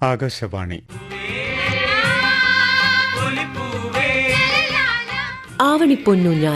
ആകാശവാണി ആവണിപ്പൊന്നൂഞ്ഞാൽ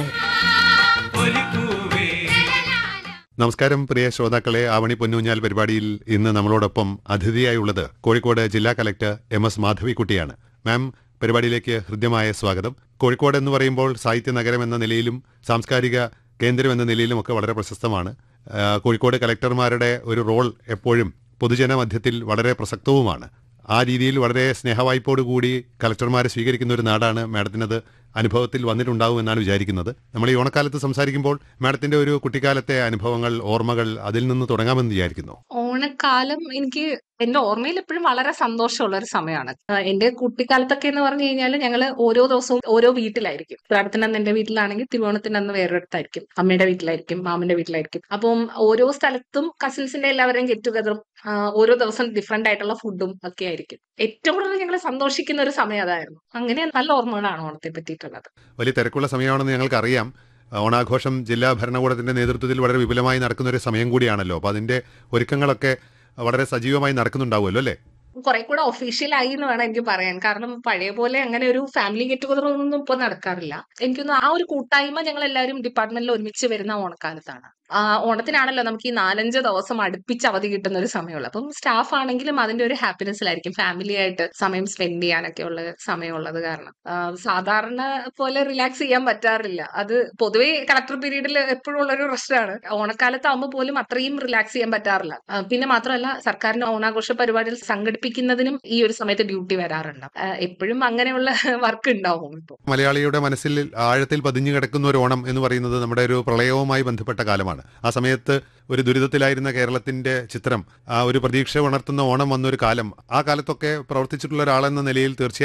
നമസ്കാരം പ്രിയ ശ്രോതാക്കളെ ആവണി പൊന്നൂഞ്ഞാൽ പരിപാടിയിൽ ഇന്ന് നമ്മളോടൊപ്പം അതിഥിയായുള്ളത് കോഴിക്കോട് ജില്ലാ കലക്ടർ എം എസ് മാധവിക്കുട്ടിയാണ് മാം പരിപാടിയിലേക്ക് ഹൃദ്യമായ സ്വാഗതം കോഴിക്കോട് എന്ന് പറയുമ്പോൾ സാഹിത്യ നഗരം എന്ന നിലയിലും സാംസ്കാരിക കേന്ദ്രം എന്ന നിലയിലും ഒക്കെ വളരെ പ്രശസ്തമാണ് ആ, കോഴിക്കോട് കലക്ടർമാരുടെ ഒരു റോൾ എപ്പോഴും പൊതുജന മധ്യത്തിൽ വളരെ പ്രസക്തവുമാണ് ആ രീതിയിൽ വളരെ സ്നേഹവായ്പോടുകൂടി കലക്ടർമാരെ സ്വീകരിക്കുന്ന ഒരു നാടാണ് മാഡത്തിനത് അനുഭവത്തിൽ വന്നിട്ടുണ്ടാവും എന്നാണ് വിചാരിക്കുന്നത് നമ്മൾ ഈ ഓണക്കാലത്ത് സംസാരിക്കുമ്പോൾ മാഡത്തിന്റെ ഒരു കുട്ടിക്കാലത്തെ അനുഭവങ്ങൾ ഓർമ്മകൾ അതിൽ നിന്ന് തുടങ്ങാമെന്ന് വിചാരിക്കുന്നു ഓണക്കാലം എനിക്ക് എന്റെ ഓർമ്മയിൽ എപ്പോഴും വളരെ സന്തോഷമുള്ള ഒരു സമയമാണ് ആഹ് എന്റെ കുട്ടിക്കാലത്തൊക്കെ എന്ന് പറഞ്ഞു കഴിഞ്ഞാൽ ഞങ്ങൾ ഓരോ ദിവസവും ഓരോ വീട്ടിലായിരിക്കും ഉത്രാടത്തിന് അന്ന് എന്റെ വീട്ടിലാണെങ്കിൽ തിരുവോണത്തിന് അന്ന് വേറൊരിടത്തായിരിക്കും അമ്മയുടെ വീട്ടിലായിരിക്കും മാമന്റെ വീട്ടിലായിരിക്കും അപ്പം ഓരോ സ്ഥലത്തും കസിൻസിന്റെ എല്ലാവരെയും ഗെറ്റ് ടുഗദറും ഓരോ ദിവസം ഡിഫറെന്റ് ആയിട്ടുള്ള ഫുഡും ഒക്കെ ആയിരിക്കും ഏറ്റവും കൂടുതൽ ഞങ്ങൾ സന്തോഷിക്കുന്ന ഒരു സമയം അതായിരുന്നു അങ്ങനെ നല്ല ഓർമ്മകളാണ് ഓണത്തെ പറ്റിയിട്ടുള്ളത് വലിയ തിരക്കുള്ള സമയമാണെന്ന് ഞങ്ങൾക്ക് അറിയാം ഓണാഘോഷം ജില്ലാ ഭരണകൂടത്തിന്റെ നേതൃത്വത്തിൽ വളരെ വിപുലമായി നടക്കുന്ന ഒരു സമയം കൂടിയാണല്ലോ അപ്പൊ അതിന്റെ ഒരുക്കങ്ങളൊക്കെ വളരെ സജീവമായി നടക്കുന്നുണ്ടാവുമല്ലോ അല്ലേ കുറെ കൂടെ ഒഫീഷ്യൽ ആയി എന്ന് വേണം എനിക്ക് പറയാൻ കാരണം പഴയ പോലെ അങ്ങനെ ഒരു ഫാമിലി ഗെറ്റ് ടുഗദർ ഒന്നും ഇപ്പൊ നടക്കാറില്ല എനിക്കൊന്ന് ആ ഒരു കൂട്ടായ്മ ഞങ്ങൾ എല്ലാവരും ഡിപ്പാർട്ട്മെന്റിൽ ഒരുമിച്ച് വരുന്ന ഓണക്കാലത്താണ് ആ ഓണത്തിനാണല്ലോ നമുക്ക് ഈ നാലഞ്ച് ദിവസം അടുപ്പിച്ച് അവധി കിട്ടുന്ന ഒരു സമയമുള്ളത് അപ്പം സ്റ്റാഫ് ആണെങ്കിലും അതിന്റെ ഒരു ഹാപ്പിനെസ്സിലായിരിക്കും ഫാമിലി ആയിട്ട് സമയം സ്പെൻഡ് ചെയ്യാനൊക്കെ ഉള്ള സമയമുള്ളത് കാരണം ആ, സാധാരണ പോലെ റിലാക്സ് ചെയ്യാൻ പറ്റാറില്ല അത് പൊതുവേ കളക്ടർ പീരീഡിൽ എപ്പോഴും ഉള്ള ഒരു പ്രശ്നമാണ് ഓണക്കാലത്താവുമ്പോൾ പോലും അത്രയും റിലാക്സ് ചെയ്യാൻ പറ്റാറില്ല ആ, പിന്നെ മാത്രമല്ല സർക്കാരിന്റെ ഓണാഘോഷ പരിപാടികൾ സംഘടിപ്പിക്കുന്നതിനും ഈ ഒരു സമയത്ത് ഡ്യൂട്ടി വരാറുണ്ട് ആ, എപ്പോഴും അങ്ങനെയുള്ള വർക്ക് ഉണ്ടാവും ഇപ്പോൾ മലയാളിയുടെ മനസ്സിൽ ആഴത്തിൽ പതിഞ്ഞു കിടക്കുന്ന ഒരു ഓണം എന്ന് പറയുന്നത് നമ്മുടെ ഒരു പ്രളയവുമായി ബന്ധപ്പെട്ട കാലമാണ് ആ സമയത്ത് ഒരു ദുരിതത്തിലായിരുന്ന കേരളത്തിന്റെ ചിത്രം ആ ഒരു പ്രതീക്ഷ ഉണർത്തുന്ന ഓണം വന്നൊരു കാലം ആ കാലത്തൊക്കെ പ്രവർത്തിച്ചിട്ടുള്ള ഒരാളെന്ന നിലയിൽ തീർച്ചയായും